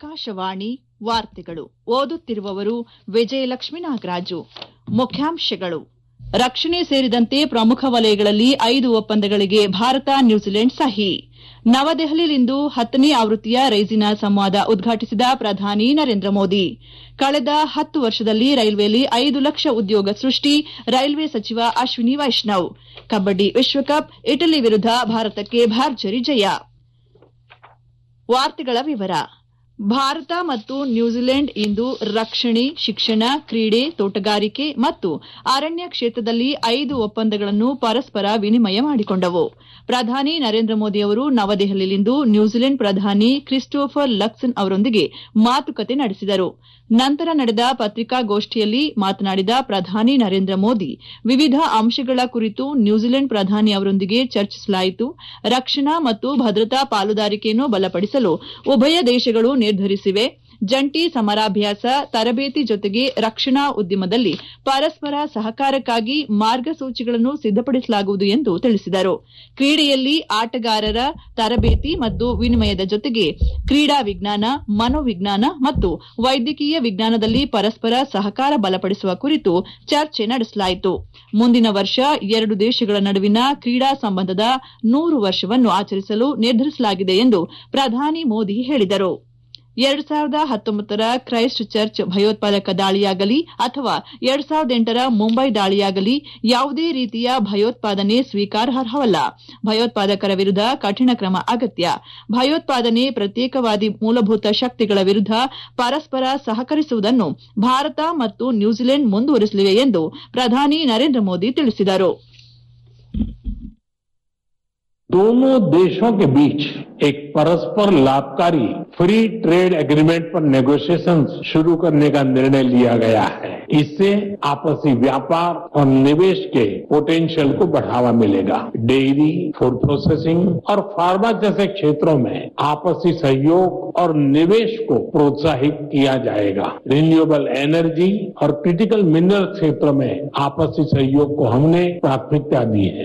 ಆಕಾಶವಾಣಿ ವಾರ್ತೆಗಳು ಓದುತ್ತಿರುವವರು ವಿಜಯಲಕ್ಷ್ಮಿ ನಾಗರಾಜು ಮುಖ್ಯಾಂಶಗಳು ರಕ್ಷಣೆ ಸೇರಿದಂತೆ ಪ್ರಮುಖ ವಲಯಗಳಲ್ಲಿ ಐದು ಒಪ್ಪಂದಗಳಿಗೆ ಭಾರತ ನ್ಯೂಜಿಲೆಂಡ್ ಸಹಿ ನವದೆಹಲಿಯಲ್ಲಿಂದು ಹತ್ತನೇ ಆವೃತ್ತಿಯ ರೈಸಿನಾ ಸಂವಾದ ಉದ್ಘಾಟಿಸಿದ ಪ್ರಧಾನಿ ನರೇಂದ್ರ ಮೋದಿ ಕಳೆದ ಹತ್ತು ವರ್ಷದಲ್ಲಿ ರೈಲ್ವೆಯಲ್ಲಿ ಐದು ಲಕ್ಷ ಉದ್ಯೋಗ ಸೃಷ್ಟಿ ರೈಲ್ವೆ ಸಚಿವ ಅಶ್ವಿನಿ ವೈಷ್ಣವ್ ಕಬಡ್ಡಿ ವಿಶ್ವಕಪ್ ಇಟಲಿ ವಿರುದ್ಧ ಭಾರತಕ್ಕೆ ಭರ್ಜರಿ ಜಯ ವಾರ್ತೆಗಳ ವಿವರ ಭಾರತ ಮತ್ತು ನ್ಯೂಜಿಲೆಂಡ್ ಇಂದು ರಕ್ಷಣೆ ಶಿಕ್ಷಣ ಕ್ರೀಡೆ ತೋಟಗಾರಿಕೆ ಮತ್ತು ಅರಣ್ಯ ಕ್ಷೇತ್ರದಲ್ಲಿ ಐದು ಒಪ್ಪಂದಗಳನ್ನು ಪರಸ್ಪರ ವಿನಿಮಯ ಮಾಡಿಕೊಂಡವು ಪ್ರಧಾನಿ ನರೇಂದ್ರ ಮೋದಿ ಅವರು ನವದೆಹಲಿಯಲ್ಲಿಂದು ನ್ಯೂಜಿಲೆಂಡ್ ಪ್ರಧಾನಿ ಕ್ರಿಸ್ಟೋಫರ್ ಲಕ್ಸನ್ ಅವರೊಂದಿಗೆ ಮಾತುಕತೆ ನಡೆಸಿದರು ನಂತರ ನಡೆದ ಪತ್ರಿಕಾಗೋಷ್ಠಿಯಲ್ಲಿ ಮಾತನಾಡಿದ ಪ್ರಧಾನಿ ನರೇಂದ್ರ ಮೋದಿ ವಿವಿಧ ಅಂಶಗಳ ಕುರಿತು ನ್ಯೂಜಿಲೆಂಡ್ ಪ್ರಧಾನಿ ಅವರೊಂದಿಗೆ ಚರ್ಚಿಸಲಾಯಿತು ರಕ್ಷಣಾ ಮತ್ತು ಭದ್ರತಾ ಪಾಲುದಾರಿಕೆಯನ್ನು ಬಲಪಡಿಸಲು ಉಭಯ ದೇಶಗಳು ನಿರ್ಧರಿಸಿವೆ ಜಂಟಿ ಸಮರಾಭ್ಯಾಸ ತರಬೇತಿ ಜೊತೆಗೆ ರಕ್ಷಣಾ ಉದ್ಯಮದಲ್ಲಿ ಪರಸ್ಪರ ಸಹಕಾರಕ್ಕಾಗಿ ಮಾರ್ಗಸೂಚಿಗಳನ್ನು ಸಿದ್ದಪಡಿಸಲಾಗುವುದು ಎಂದು ತಿಳಿಸಿದರು ಕ್ರೀಡೆಯಲ್ಲಿ ಆಟಗಾರರ ತರಬೇತಿ ಮತ್ತು ವಿನಿಮಯದ ಜೊತೆಗೆ ಕ್ರೀಡಾ ವಿಜ್ಞಾನ ಮನೋವಿಜ್ಞಾನ ಮತ್ತು ವೈದ್ಯಕೀಯ ವಿಜ್ಞಾನದಲ್ಲಿ ಪರಸ್ಪರ ಸಹಕಾರ ಬಲಪಡಿಸುವ ಕುರಿತು ಚರ್ಚೆ ನಡೆಸಲಾಯಿತು ಮುಂದಿನ ವರ್ಷ ಎರಡು ದೇಶಗಳ ನಡುವಿನ ಕ್ರೀಡಾ ಸಂಬಂಧದ ನೂರು ವರ್ಷವನ್ನು ಆಚರಿಸಲು ನಿರ್ಧರಿಸಲಾಗಿದೆ ಎಂದು ಪ್ರಧಾನಿ ಮೋದಿ ಹೇಳಿದರು ಎರಡು ಸಾವಿರದ ಹತ್ತೊಂಬತ್ತರ ಕ್ರೈಸ್ಟ್ ಚರ್ಚ್ ಭಯೋತ್ಪಾದಕ ದಾಳಿಯಾಗಲಿ ಅಥವಾ ಎರಡು ಸಾವಿರದ ಎಂಟರ ಮುಂಬೈ ದಾಳಿಯಾಗಲಿ ಯಾವುದೇ ರೀತಿಯ ಭಯೋತ್ಪಾದನೆ ಸ್ವೀಕಾರಾರ್ಹವಲ್ಲ ಭಯೋತ್ಪಾದಕರ ವಿರುದ್ಧ ಕಠಿಣ ಕ್ರಮ ಅಗತ್ಯ ಭಯೋತ್ಪಾದನೆ ಪ್ರತ್ಯೇಕವಾದಿ ಮೂಲಭೂತ ಶಕ್ತಿಗಳ ವಿರುದ್ಧ ಪರಸ್ಪರ ಸಹಕರಿಸುವುದನ್ನು ಭಾರತ ಮತ್ತು ನ್ಯೂಜಿಲೆಂಡ್ ಮುಂದುವರೆಸಲಿವೆ ಎಂದು ಪ್ರಧಾನಿ ನರೇಂದ್ರ ಮೋದಿ ತಿಳಿಸಿದರು दोनों देशों के बीच एक परस्पर लाभकारी फ्री ट्रेड एग्रीमेंट पर नेगोशिएशन शुरू करने का निर्णय लिया गया है इससे आपसी व्यापार और निवेश के पोटेंशियल को बढ़ावा मिलेगा डेयरी फूड प्रोसेसिंग और फार्मा जैसे क्षेत्रों में आपसी सहयोग और निवेश को प्रोत्साहित किया जाएगा रिन्यूएबल एनर्जी और क्रिटिकल मिनरल क्षेत्र में आपसी सहयोग को हमने प्राथमिकता दी है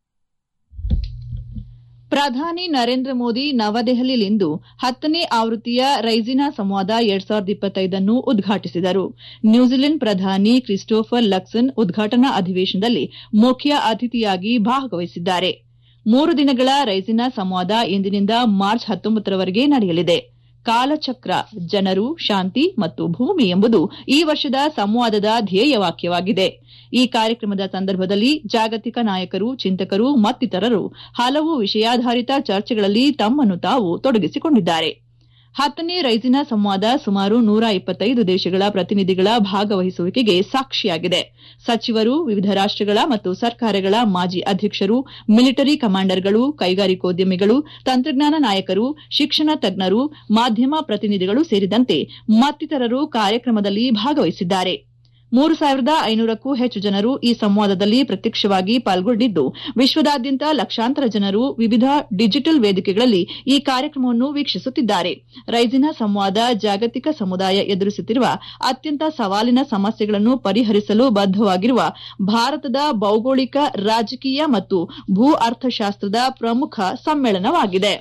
ಪ್ರಧಾನಿ ನರೇಂದ್ರ ಮೋದಿ ನವದೆಹಲಿಯಲ್ಲಿಂದು ಹತ್ತನೇ ಆವೃತ್ತಿಯ ರೈಸಿನಾ ಸಂವಾದ ಎರಡ್ ಸಾವಿರದ ಇಪ್ಪತ್ತೈದನ್ನು ಉದ್ಘಾಟಿಸಿದರು ನ್ಯೂಜಿಲೆಂಡ್ ಪ್ರಧಾನಿ ಕ್ರಿಸ್ಟೋಫರ್ ಲಕ್ಸನ್ ಉದ್ಘಾಟನಾ ಅಧಿವೇಶನದಲ್ಲಿ ಮುಖ್ಯ ಅತಿಥಿಯಾಗಿ ಭಾಗವಹಿಸಿದ್ದಾರೆ ಮೂರು ದಿನಗಳ ರೈಸಿನಾ ಸಂವಾದ ಇಂದಿನಿಂದ ಮಾರ್ಚ್ ಹತ್ತೊಂಬತ್ತರವರೆಗೆ ನಡೆಯಲಿದೆ ಕಾಲಚಕ್ರ ಜನರು ಶಾಂತಿ ಮತ್ತು ಭೂಮಿ ಎಂಬುದು ಈ ವರ್ಷದ ಸಂವಾದದ ಧ್ಯೇಯವಾಕ್ಯವಾಗಿದೆ ಈ ಕಾರ್ಯಕ್ರಮದ ಸಂದರ್ಭದಲ್ಲಿ ಜಾಗತಿಕ ನಾಯಕರು ಚಿಂತಕರು ಮತ್ತಿತರರು ಹಲವು ವಿಷಯಾಧಾರಿತ ಚರ್ಚೆಗಳಲ್ಲಿ ತಮ್ಮನ್ನು ತಾವು ತೊಡಗಿಸಿಕೊಂಡಿದ್ದಾರೆ ಹತ್ತನೇ ರೈಸಿನಾ ಸಂವಾದ ಸುಮಾರು ನೂರ ಇಪ್ಪತ್ತೈದು ದೇಶಗಳ ಪ್ರತಿನಿಧಿಗಳ ಭಾಗವಹಿಸುವಿಕೆಗೆ ಸಾಕ್ಷಿಯಾಗಿದೆ ಸಚಿವರು ವಿವಿಧ ರಾಷ್ಟಗಳ ಮತ್ತು ಸರ್ಕಾರಗಳ ಮಾಜಿ ಅಧ್ಯಕ್ಷರು ಮಿಲಿಟರಿ ಕಮಾಂಡರ್ಗಳು ಕೈಗಾರಿಕೋದ್ಯಮಿಗಳು ತಂತ್ರಜ್ಞಾನ ನಾಯಕರು ಶಿಕ್ಷಣ ತಜ್ಞರು ಮಾಧ್ಯಮ ಪ್ರತಿನಿಧಿಗಳು ಸೇರಿದಂತೆ ಮತ್ತಿತರರು ಕಾರ್ಯಕ್ರಮದಲ್ಲಿ ಭಾಗವಹಿಸಿದ್ದಾರೆ ಮೂರು ಸಾವಿರದ ಐನೂರಕ್ಕೂ ಹೆಚ್ಚು ಜನರು ಈ ಸಂವಾದದಲ್ಲಿ ಪ್ರತ್ಯಕ್ಷವಾಗಿ ಪಾಲ್ಗೊಂಡಿದ್ದು ವಿಶ್ವದಾದ್ಯಂತ ಲಕ್ಷಾಂತರ ಜನರು ವಿವಿಧ ಡಿಜಿಟಲ್ ವೇದಿಕೆಗಳಲ್ಲಿ ಈ ಕಾರ್ಯಕ್ರಮವನ್ನು ವೀಕ್ಷಿಸುತ್ತಿದ್ದಾರೆ ರೈಸಿನಾ ಸಂವಾದ ಜಾಗತಿಕ ಸಮುದಾಯ ಎದುರಿಸುತ್ತಿರುವ ಅತ್ಯಂತ ಸವಾಲಿನ ಸಮಸ್ಯೆಗಳನ್ನು ಪರಿಹರಿಸಲು ಬದ್ದವಾಗಿರುವ ಭಾರತದ ಭೌಗೋಳಿಕ ರಾಜಕೀಯ ಮತ್ತು ಭೂ ಅರ್ಥಶಾಸ್ತ್ರದ ಪ್ರಮುಖ ಸಮ್ಮೇಳನವಾಗಿದೆ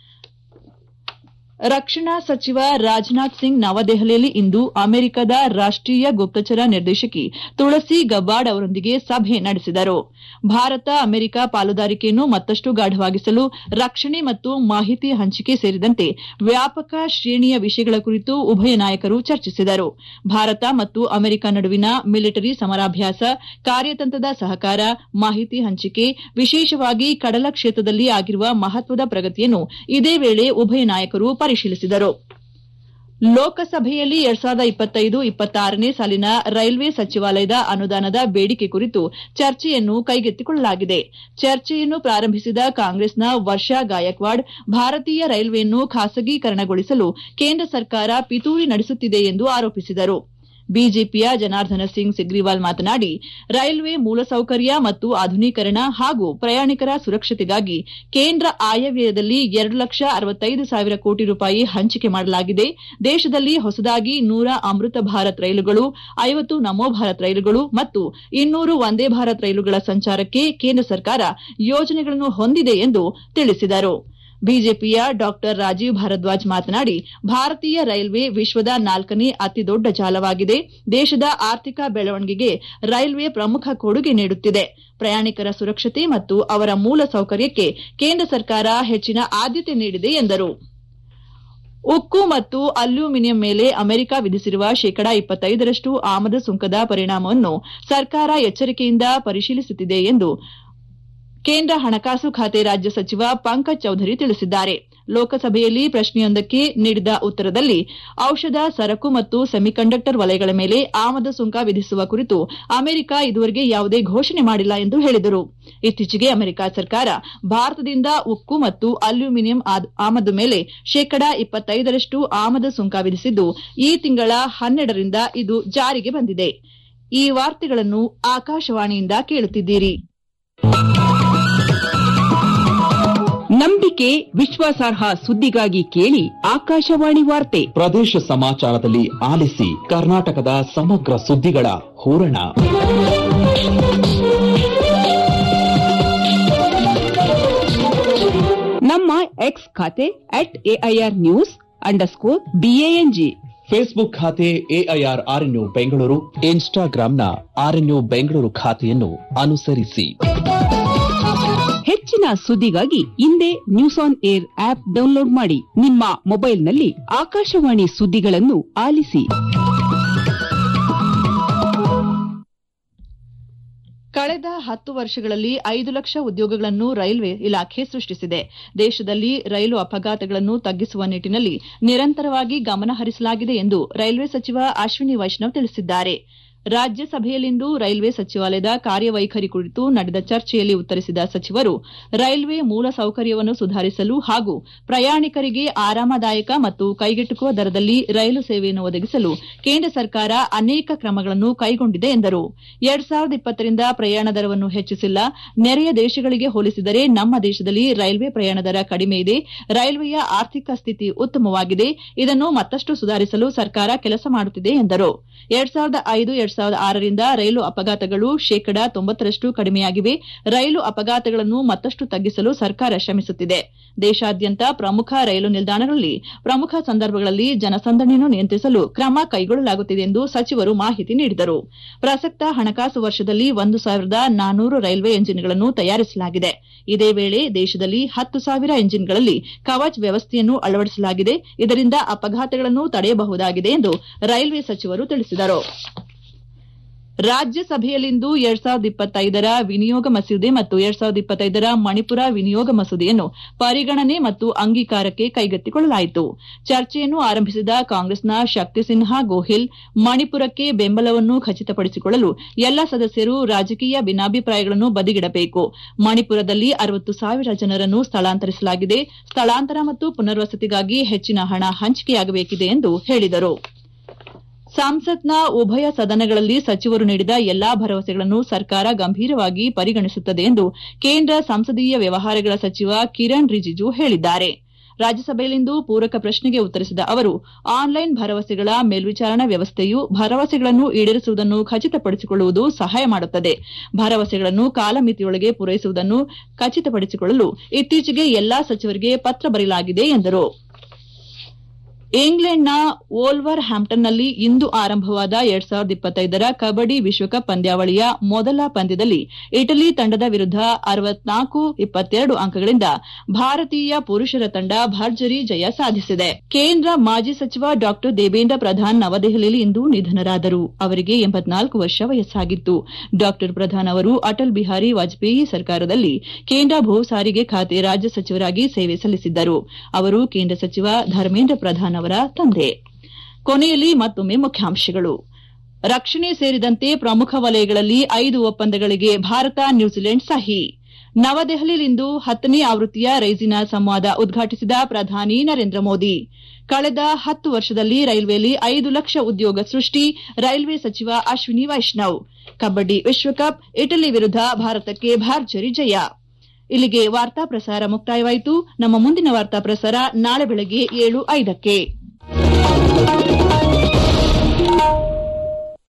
ರಕ್ಷಣಾ ಸಚಿವ ರಾಜನಾಥ್ ಸಿಂಗ್ ನವದೆಹಲಿಯಲ್ಲಿ ಇಂದು ಅಮೆರಿಕದ ರಾಷ್ಟೀಯ ಗುಪ್ತಚರ ನಿರ್ದೇಶಕಿ ತುಳಸಿ ಗಬ್ಬಾರ್ಡ್ ಅವರೊಂದಿಗೆ ಸಭೆ ನಡೆಸಿದರು ಭಾರತ ಅಮೆರಿಕ ಪಾಲುದಾರಿಕೆಯನ್ನು ಮತ್ತಷ್ಟು ಗಾಢವಾಗಿಸಲು ರಕ್ಷಣೆ ಮತ್ತು ಮಾಹಿತಿ ಹಂಚಿಕೆ ಸೇರಿದಂತೆ ವ್ಯಾಪಕ ಶ್ರೇಣಿಯ ವಿಷಯಗಳ ಕುರಿತು ಉಭಯ ನಾಯಕರು ಚರ್ಚಿಸಿದರು ಭಾರತ ಮತ್ತು ಅಮೆರಿಕ ನಡುವಿನ ಮಿಲಿಟರಿ ಸಮರಾಭ್ಯಾಸ ಕಾರ್ಯತಂತ್ರದ ಸಹಕಾರ ಮಾಹಿತಿ ಹಂಚಿಕೆ ವಿಶೇಷವಾಗಿ ಕಡಲ ಕ್ಷೇತ್ರದಲ್ಲಿ ಆಗಿರುವ ಮಹತ್ವದ ಪ್ರಗತಿಯನ್ನು ಇದೇ ವೇಳೆ ಉಭಯ ನಾಯಕರು ಪರಿಶೀಲಿಸಿದರು ಲೋಕಸಭೆಯಲ್ಲಿ ಎರಡ್ ಸಾವಿರದ ಇಪ್ಪತ್ತೈದು ಇಪ್ಪತ್ತಾರನೇ ಸಾಲಿನ ರೈಲ್ವೆ ಸಚಿವಾಲಯದ ಅನುದಾನದ ಬೇಡಿಕೆ ಕುರಿತು ಚರ್ಚೆಯನ್ನು ಕೈಗೆತ್ತಿಕೊಳ್ಳಲಾಗಿದೆ ಚರ್ಚೆಯನ್ನು ಪ್ರಾರಂಭಿಸಿದ ಕಾಂಗ್ರೆಸ್ನ ವರ್ಷಾ ಗಾಯಕ್ವಾಡ್ ಭಾರತೀಯ ರೈಲ್ವೆಯನ್ನು ಖಾಸಗೀಕರಣಗೊಳಿಸಲು ಕೇಂದ್ರ ಸರ್ಕಾರ ಪಿತೂರಿ ನಡೆಸುತ್ತಿದೆ ಎಂದು ಆರೋಪಿಸಿದರು ಬಿಜೆಪಿಯ ಜನಾರ್ದನ ಸಿಂಗ್ ಸಿಗ್ರಿವಾಲ್ ಮಾತನಾಡಿ ರೈಲ್ವೆ ಮೂಲಸೌಕರ್ಯ ಮತ್ತು ಆಧುನೀಕರಣ ಹಾಗೂ ಪ್ರಯಾಣಿಕರ ಸುರಕ್ಷತೆಗಾಗಿ ಕೇಂದ್ರ ಆಯವ್ಯಯದಲ್ಲಿ ಎರಡು ಲಕ್ಷ ಅರವತ್ತೈದು ಸಾವಿರ ಕೋಟಿ ರೂಪಾಯಿ ಹಂಚಿಕೆ ಮಾಡಲಾಗಿದೆ ದೇಶದಲ್ಲಿ ಹೊಸದಾಗಿ ನೂರ ಅಮೃತ ಭಾರತ್ ರೈಲುಗಳು ಐವತ್ತು ನಮೋ ಭಾರತ್ ರೈಲುಗಳು ಮತ್ತು ಇನ್ನೂರು ವಂದೇ ಭಾರತ್ ರೈಲುಗಳ ಸಂಚಾರಕ್ಕೆ ಕೇಂದ್ರ ಸರ್ಕಾರ ಯೋಜನೆಗಳನ್ನು ಹೊಂದಿದೆ ಎಂದು ತಿಳಿಸಿದರು ಬಿಜೆಪಿಯ ಡಾಕ್ಟರ್ ರಾಜೀವ್ ಭಾರದ್ವಾಜ್ ಮಾತನಾಡಿ ಭಾರತೀಯ ರೈಲ್ವೆ ವಿಶ್ವದ ನಾಲ್ಕನೇ ಅತಿದೊಡ್ಡ ಜಾಲವಾಗಿದೆ ದೇಶದ ಆರ್ಥಿಕ ಬೆಳವಣಿಗೆಗೆ ರೈಲ್ವೆ ಪ್ರಮುಖ ಕೊಡುಗೆ ನೀಡುತ್ತಿದೆ ಪ್ರಯಾಣಿಕರ ಸುರಕ್ಷತೆ ಮತ್ತು ಅವರ ಮೂಲ ಸೌಕರ್ಯಕ್ಕೆ ಕೇಂದ್ರ ಸರ್ಕಾರ ಹೆಚ್ಚಿನ ಆದ್ಯತೆ ನೀಡಿದೆ ಎಂದರು ಉಕ್ಕು ಮತ್ತು ಅಲ್ಯೂಮಿನಿಯಂ ಮೇಲೆ ಅಮೆರಿಕ ವಿಧಿಸಿರುವ ಶೇಕಡಾ ಇಪ್ಪತ್ತೈದರಷ್ಟು ಆಮದು ಸುಂಕದ ಪರಿಣಾಮವನ್ನು ಸರ್ಕಾರ ಎಚ್ಚರಿಕೆಯಿಂದ ಪರಿಶೀಲಿಸುತ್ತಿದೆ ಎಂದು ಕೇಂದ್ರ ಹಣಕಾಸು ಖಾತೆ ರಾಜ್ಯ ಸಚಿವ ಪಂಕಜ್ ಚೌಧರಿ ತಿಳಿಸಿದ್ದಾರೆ ಲೋಕಸಭೆಯಲ್ಲಿ ಪ್ರಶ್ನೆಯೊಂದಕ್ಕೆ ನೀಡಿದ ಉತ್ತರದಲ್ಲಿ ಔಷಧ ಸರಕು ಮತ್ತು ಸೆಮಿಕಂಡಕ್ಟರ್ ವಲಯಗಳ ಮೇಲೆ ಆಮದು ಸುಂಕ ವಿಧಿಸುವ ಕುರಿತು ಅಮೆರಿಕ ಇದುವರೆಗೆ ಯಾವುದೇ ಘೋಷಣೆ ಮಾಡಿಲ್ಲ ಎಂದು ಹೇಳಿದರು ಇತ್ತೀಚೆಗೆ ಅಮೆರಿಕ ಸರ್ಕಾರ ಭಾರತದಿಂದ ಉಕ್ಕು ಮತ್ತು ಅಲ್ಯೂಮಿನಿಯಂ ಆಮದು ಮೇಲೆ ಶೇಕಡಾ ಇಪ್ಪತ್ತೈದರಷ್ಟು ಆಮದು ಸುಂಕ ವಿಧಿಸಿದ್ದು ಈ ತಿಂಗಳ ಹನ್ನೆರಡರಿಂದ ಇದು ಜಾರಿಗೆ ಬಂದಿದೆ ಈ ವಾರ್ತೆಗಳನ್ನು ಆಕಾಶವಾಣಿಯಿಂದ ಕೇಳುತ್ತಿದ್ದೀರಿ ನಂಬಿಕೆ ವಿಶ್ವಾಸಾರ್ಹ ಸುದ್ದಿಗಾಗಿ ಕೇಳಿ ಆಕಾಶವಾಣಿ ವಾರ್ತೆ ಪ್ರದೇಶ ಸಮಾಚಾರದಲ್ಲಿ ಆಲಿಸಿ ಕರ್ನಾಟಕದ ಸಮಗ್ರ ಸುದ್ದಿಗಳ ಹೂರಣ ನಮ್ಮ ಎಕ್ಸ್ ಖಾತೆ at AIR news underscore BANG Facebook ಖಾತೆ ಎಐಆರ್ ಆರ್ಎನ್ಯು ಬೆಂಗಳೂರು ಇನ್ಸ್ಟಾಗ್ರಾಂನ ಆರ್ಎನ್ಯು ಬೆಂಗಳೂರು ಖಾತೆಯನ್ನು ಅನುಸರಿಸಿ ಹೆಚ್ಚಿನ ಸುದ್ದಿಗಾಗಿ ಹಿಂದೆ news on air app download ಮಾಡಿ ನಿಮ್ಮ ಮೊಬೈಲ್ನಲ್ಲಿ ಆಕಾಶವಾಣಿ ಸುದ್ದಿಗಳನ್ನು ಆಲಿಸಿ ಕಳೆದ ಹತ್ತು ವರ್ಷಗಳಲ್ಲಿ ಐದು ಲಕ್ಷ ಉದ್ಯೋಗಗಳನ್ನು ರೈಲ್ವೆ ಇಲಾಖೆ ಸೃಷ್ಟಿಸಿದೆ ದೇಶದಲ್ಲಿ ರೈಲು ಅಪಘಾತಗಳನ್ನು ತಗ್ಗಿಸುವ ನಿಟ್ಟಿನಲ್ಲಿ ನಿರಂತರವಾಗಿ ಗಮನ ಹರಿಸಲಾಗಿದೆ ಎಂದು ರೈಲ್ವೆ ಸಚಿವ ಅಶ್ವಿನಿ ವೈಷ್ಣವ್ ತಿಳಿಸಿದ್ದಾರೆ ರಾಜ್ಯಸಭೆಯಲ್ಲಿಂದು ರೈಲ್ವೆ ಸಚಿವಾಲಯದ ಕಾರ್ಯವೈಖರಿ ಕುರಿತು ನಡೆದ ಚರ್ಚೆಯಲ್ಲಿ ಉತ್ತರಿಸಿದ ಸಚಿವರು ರೈಲ್ವೆ ಮೂಲ ಸೌಕರ್ಯವನ್ನು ಸುಧಾರಿಸಲು ಹಾಗೂ ಪ್ರಯಾಣಿಕರಿಗೆ ಆರಾಮದಾಯಕ ಮತ್ತು ಕೈಗೆಟುಕುವ ದರದಲ್ಲಿ ರೈಲು ಸೇವೆಯನ್ನು ಒದಗಿಸಲು ಕೇಂದ್ರ ಸರ್ಕಾರ ಅನೇಕ ಕ್ರಮಗಳನ್ನು ಕೈಗೊಂಡಿದೆ ಎಂದರು ಎರಡ್ ಸಾವಿರದ ಇಪ್ಪತ್ತರಿಂದ ಪ್ರಯಾಣ ದರವನ್ನು ಹೆಚ್ಚಿಸಿಲ್ಲ ನೆರೆಯ ದೇಶಗಳಿಗೆ ಹೋಲಿಸಿದರೆ ನಮ್ಮ ದೇಶದಲ್ಲಿ ರೈಲ್ವೆ ಪ್ರಯಾಣ ದರ ಕಡಿಮೆ ಇದೆ ರೈಲ್ವೆಯ ಆರ್ಥಿಕ ಸ್ಥಿತಿ ಉತ್ತಮವಾಗಿದೆ ಇದನ್ನು ಮತ್ತಷ್ಟು ಸುಧಾರಿಸಲು ಸರ್ಕಾರ ಕೆಲಸ ಮಾಡುತ್ತಿದೆ ಎಂದರು ಎರಡ್ ಸಾವಿರದ ಐದು ಎರಡ್ ಸಾವಿರದ ಆರರಿಂದ ರೈಲು ಅಪಘಾತಗಳು ಶೇಕಡಾ ತೊಂಬತ್ತರಷ್ಟು ಕಡಿಮೆಯಾಗಿವೆ ರೈಲು ಅಪಘಾತಗಳನ್ನು ಮತ್ತಷ್ಟು ತಗ್ಗಿಸಲು ಸರ್ಕಾರ ಶ್ರಮಿಸುತ್ತಿದೆ ದೇಶಾದ್ಯಂತ ಪ್ರಮುಖ ರೈಲು ನಿಲ್ದಾಣಗಳಲ್ಲಿ ಪ್ರಮುಖ ಸಂದರ್ಭಗಳಲ್ಲಿ ಜನಸಂದಣಿಯನ್ನು ನಿಯಂತ್ರಿಸಲು ಕ್ರಮ ಕೈಗೊಳ್ಳಲಾಗುತ್ತಿದೆ ಎಂದು ಸಚಿವರು ಮಾಹಿತಿ ನೀಡಿದರು ಪ್ರಸಕ್ತ ಹಣಕಾಸು ವರ್ಷದಲ್ಲಿ ಒಂದು ಸಾವಿರದ ನಾನೂರು ರೈಲ್ವೆ ಎಂಜಿನ್ಗಳನ್ನು ತಯಾರಿಸಲಾಗಿದೆ ಇದೇ ವೇಳೆ ದೇಶದಲ್ಲಿ ಹತ್ತು ಸಾವಿರ ಎಂಜಿನ್ಗಳಲ್ಲಿ ಕವಚ್ ವ್ಯವಸ್ಥೆಯನ್ನು ಅಳವಡಿಸಲಾಗಿದೆ ಇದರಿಂದ ಅಪಘಾತಗಳನ್ನು ತಡೆಯಬಹುದಾಗಿದೆ ಎಂದು ರೈಲ್ವೆ ಸಚಿವರು ತಿಳಿಸಿದರು ರಾಜ್ಯಸಭೆಯಲ್ಲಿಂದು ಎರಡ್ ಸಾವಿರದ ಇಪ್ಪತ್ತೈದರ ವಿನಿಯೋಗ ಮಸೂದೆ ಮತ್ತು ಎರಡ್ ಸಾವಿರದ ಇಪ್ಪತ್ತೈದರ ಮಣಿಪುರ ವಿನಿಯೋಗ ಮಸೂದೆಯನ್ನು ಪರಿಗಣನೆ ಮತ್ತು ಅಂಗೀಕಾರಕ್ಕೆ ಕೈಗೆತ್ತಿಕೊಳ್ಳಲಾಯಿತು ಚರ್ಚೆಯನ್ನು ಆರಂಭಿಸಿದ ಕಾಂಗ್ರೆಸ್ನ ಶಕ್ತಿ ಸಿನ್ಹಾ ಗೋಹಿಲ್ ಮಣಿಪುರಕ್ಕೆ ಬೆಂಬಲವನ್ನು ಖಚಿತಪಡಿಸಿಕೊಳ್ಳಲು ಎಲ್ಲ ಸದಸ್ಯರು ರಾಜಕೀಯ ಭಿನ್ನಾಭಿಪ್ರಾಯಗಳನ್ನು ಬದಿಗಿಡಬೇಕು ಮಣಿಪುರದಲ್ಲಿ ಅರವತ್ತು ಸಾವಿರ ಜನರನ್ನು ಸ್ಥಳಾಂತರಿಸಲಾಗಿದೆ ಸ್ಥಳಾಂತರ ಮತ್ತು ಪುನರ್ವಸತಿಗಾಗಿ ಹೆಚ್ಚಿನ ಹಣ ಹಂಚಿಕೆಯಾಗಬೇಕಿದೆ ಎಂದು ಹೇಳಿದರು ಸಂಸತ್ನ ಉಭಯ ಸದನಗಳಲ್ಲಿ ಸಚಿವರು ನೀಡಿದ ಎಲ್ಲಾ ಭರವಸೆಗಳನ್ನು ಸರ್ಕಾರ ಗಂಭೀರವಾಗಿ ಪರಿಗಣಿಸುತ್ತದೆ ಎಂದು ಕೇಂದ್ರ ಸಂಸದೀಯ ವ್ಯವಹಾರಗಳ ಸಚಿವ ಕಿರಣ್ ರಿಜಿಜು ಹೇಳಿದ್ದಾರೆ ರಾಜ್ಯಸಭೆಯಲ್ಲಿಂದು ಪೂರಕ ಪ್ರಶ್ನೆಗೆ ಉತ್ತರಿಸಿದ ಅವರು ಆನ್ಲೈನ್ ಭರವಸೆಗಳ ಮೇಲ್ವಿಚಾರಣಾ ವ್ಯವಸ್ಥೆಯು ಭರವಸೆಗಳನ್ನು ಈಡೇರಿಸುವುದನ್ನು ಖಚಿತಪಡಿಸಿಕೊಳ್ಳುವುದು ಸಹಾಯ ಮಾಡುತ್ತದೆ ಭರವಸೆಗಳನ್ನು ಕಾಲಮಿತಿಯೊಳಗೆ ಪೂರೈಸುವುದನ್ನು ಖಚಿತಪಡಿಸಿಕೊಳ್ಳಲು ಇತ್ತೀಚೆಗೆ ಎಲ್ಲಾ ಸಚಿವರಿಗೆ ಪತ್ರ ಬರೆಯಲಾಗಿದೆ ಎಂದರು ಇಂಗ್ಲೆಂಡ್ನ ಓಲ್ವರ್ ಹ್ಯಾಂಪ್ಟನ್ನಲ್ಲಿ ಇಂದು ಆರಂಭವಾದ ಎರಡ್ ಸಾವಿರದ ಇಪ್ಪತ್ತೈದರ ಕಬಡ್ಡಿ ವಿಶ್ವಕಪ್ ಪಂದ್ಯಾವಳಿಯ ಮೊದಲ ಪಂದ್ಯದಲ್ಲಿ ಇಟಲಿ ತಂಡದ ವಿರುದ್ಧ ಅರವತ್ನಾಲ್ಕು ಇಪ್ಪತ್ತೆರಡು ಅಂಕಗಳಿಂದ ಭಾರತೀಯ ಪುರುಷರ ತಂಡ ಭರ್ಜರಿ ಜಯ ಸಾಧಿಸಿದೆ ಕೇಂದ್ರ ಮಾಜಿ ಸಚಿವ ಡಾ ದೇವೇಂದ್ರ ಪ್ರಧಾನ್ ನವದೆಹಲಿಯಲ್ಲಿ ಇಂದು ನಿಧನರಾದರು ಅವರಿಗೆ ಎಂಬತ್ನಾಲ್ಕು ವರ್ಷ ವಯಸ್ಸಾಗಿತ್ತು ಡಾ ಪ್ರಧಾನ್ ಅವರು ಅಟಲ್ ಬಿಹಾರಿ ವಾಜಪೇಯಿ ಸರ್ಕಾರದಲ್ಲಿ ಕೇಂದ್ರ ಭೂ ಸಾರಿಗೆ ಖಾತೆ ರಾಜ್ಯ ಸಚಿವರಾಗಿ ಸೇವೆ ಸಲ್ಲಿಸಿದ್ದರು ಅವರು ಕೇಂದ್ರ ಸಚಿವ ಧರ್ಮೇಂದ್ರ ಪ್ರಧಾನ್ ಅವರ ತಂದೆ ಕೊನೆಯಲ್ಲಿ ಮತ್ತೊಮ್ಮೆ ಮುಖ್ಯಾಂಶಗಳು ರಕ್ಷಣೆ ಸೇರಿದಂತೆ ಪ್ರಮುಖ ವಲಯಗಳಲ್ಲಿ ಐದು ಒಪ್ಪಂದಗಳಿಗೆ ಭಾರತ ನ್ಯೂಜಿಲೆಂಡ್ ಸಹಿ ನವದೆಹಲಿಯಲ್ಲಿಂದು ಹತ್ತನೇ ಆವೃತ್ತಿಯ ರೈಸಿನಾ ಸಂವಾದ ಉದ್ಘಾಟಿಸಿದ ಪ್ರಧಾನಿ ನರೇಂದ್ರ ಮೋದಿ ಕಳೆದ ಹತ್ತು ವರ್ಷದಲ್ಲಿ ರೈಲ್ವೆಯಲ್ಲಿ ಐದು ಲಕ್ಷ ಉದ್ಯೋಗ ಸೃಷ್ಟಿ ರೈಲ್ವೆ ಸಚಿವ ಅಶ್ವಿನಿ ವೈಷ್ಣವ್ ಕಬಡ್ಡಿ ವಿಶ್ವಕಪ್ ಇಟಲಿ ವಿರುದ್ಧ ಭಾರತಕ್ಕೆ ಭರ್ಜರಿ ಜಯ ಇಲ್ಲಿಗೆ ವಾರ್ತಾ ಪ್ರಸಾರ ಮುಕ್ತಾಯವಾಯಿತು ನಮ್ಮ ಮುಂದಿನ ವಾರ್ತಾ ಪ್ರಸಾರ ನಾಳೆ ಬೆಳಗ್ಗೆ ಏಳು ಐದಕ್ಕೆ